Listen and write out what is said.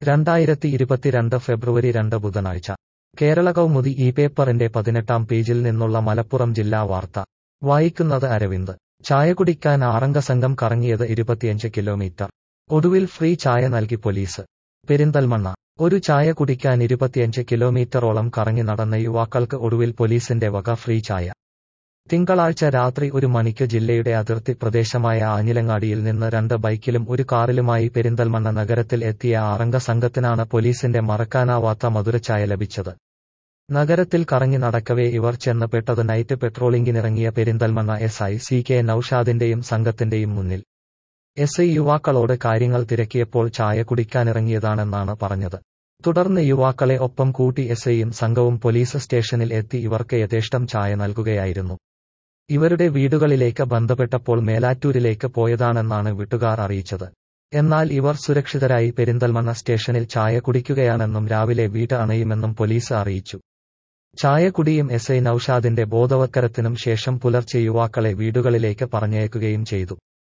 രണ്ടായിരത്തി ഇരുപത്തിരണ്ട് ഫെബ്രുവരി രണ്ട് ബുധനാഴ്ച കേരള കൗമുദി ഈ പേപ്പറിന്റെ പതിനെട്ടാം പേജിൽ നിന്നുള്ള മലപ്പുറം ജില്ലാ വാർത്ത വായിക്കുന്നത് അരവിന്ദ് ചായ കുടിക്കാൻ ആറംഗ സംഘം കറങ്ങിയത് ഇരുപത്തിയഞ്ച് കിലോമീറ്റർ ഒടുവിൽ ഫ്രീ ചായ നൽകി പോലീസ് പെരിന്തൽമണ്ണ ഒരു ചായ കുടിക്കാൻ ഇരുപത്തിയഞ്ച് കിലോമീറ്ററോളം കറങ്ങി നടന്ന യുവാക്കൾക്ക് ഒടുവിൽ പോലീസിന്റെ വക ഫ്രീ ചായ തിങ്കളാഴ്ച രാത്രി ഒരു മണിക്ക് ജില്ലയുടെ അതിർത്തി പ്രദേശമായ ആഞ്ഞിലങ്ങാടിയിൽ നിന്ന് രണ്ട് ബൈക്കിലും ഒരു കാറിലുമായി പെരിന്തൽമണ്ണ നഗരത്തിൽ എത്തിയ ആറംഗ സംഘത്തിനാണ് പോലീസിന്റെ മറക്കാനാവാത്ത മധുരച്ചായ ലഭിച്ചത് നഗരത്തിൽ കറങ്ങി നടക്കവേ ഇവർ ചെന്ന് പെട്ടത് നൈറ്റ് പെട്രോളിംഗിനിറങ്ങിയ Perinthalmanna S I C K നൌഷാദിന്റെയും സംഘത്തിന്റെയും മുന്നിൽ എസ് ഐ യുവാക്കളോട് കാര്യങ്ങൾ തിരക്കിയപ്പോൾ ചായ കുടിക്കാനിറങ്ങിയതാണെന്നാണ് പറഞ്ഞത് തുടർന്ന് യുവാക്കളെ ഒപ്പം കൂട്ടി എസ് ഐയും സംഘവും പോലീസ് സ്റ്റേഷനിൽ എത്തി ഇവർക്ക് യഥേഷ്ടം ചായ നൽകുകയായിരുന്നു ഇവരുടെ വീടുകളിലേക്ക് ബന്ധപ്പെട്ടപ്പോൾ മേലാറ്റൂരിലേക്ക് പോയതാണെന്നാണ് വീട്ടുകാർ അറിയിച്ചത് എന്നാൽ ഇവർ സുരക്ഷിതരായി പെരിന്തൽമണ്ണ സ്റ്റേഷനിൽ ചായ കുടിക്കുകയാണെന്നും രാവിലെ വീട് അണയുമെന്നും പോലീസ് അറിയിച്ചു ചായക്കുടിയും എസ് ഐ നൌഷാദിന്റെ ബോധവത്കരത്തിനും ശേഷം പുലർച്ചെ യുവാക്കളെ വീടുകളിലേക്ക് പറഞ്ഞയക്കുകയും ചെയ്തു